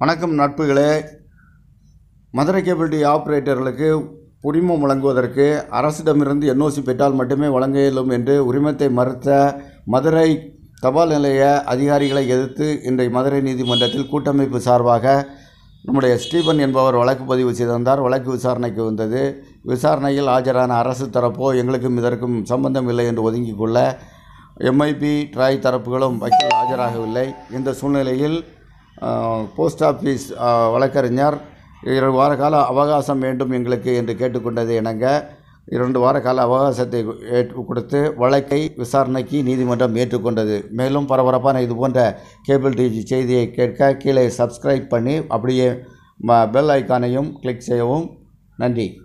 வணக்கம் நட்புகளே Madurai cable TV ஆபரேட்டர்களுக்கு உரிமம் வழங்குவதற்கு அரசிடமிருந்து என்ஓசி பெற்றால் மட்டுமே வழங்க இயலும் என்று உரிமத்தை மறுத்த மதுரை தபால் நிலைய அதிகாரிகளை எதிர்த்து இன்றைய மதுரை நீதிமன்றத்தில் கூட்டமைப்பு சார்பாக நம்முடைய ஸ்டீபன் என்பவர் வழக்கு பதிவு செய்திருந்தார் வழக்கு விசாரணைக்கு வந்தது விசாரணையில் ஆஜரான அரசு தரப்போ எங்களுக்கும் இதற்கும் சம்பந்தம் இல்லை என்று ஒதுங்கிக் கொள்ள எம்ஐபி ட்ராய் தரப்புகளும் வக்கீல் ஆஜராகவில்லை இந்த சூழ்நிலையில் போஸ்ட் ஆஃபீஸ் அஹ், வழக்கறிஞர் இரு வார கால அவகாசம் வேண்டும் எங்களுக்கு என்று கேட்டுக்கொண்டது இணங்க இரண்டு வார கால அவகாசத்தை ஏற்று கொடுத்து வழக்கை விசாரணைக்கு நீதிமன்றம் ஏற்றுக்கொண்டது மேலும் பரபரப்பான இது போன்ற கேபிள் டிவி செய்தியை கேட்க கீழே சப்ஸ்கிரைப் பண்ணி அப்படியே பெல் ஐக்கானையும் கிளிக் செய்யவும் நன்றி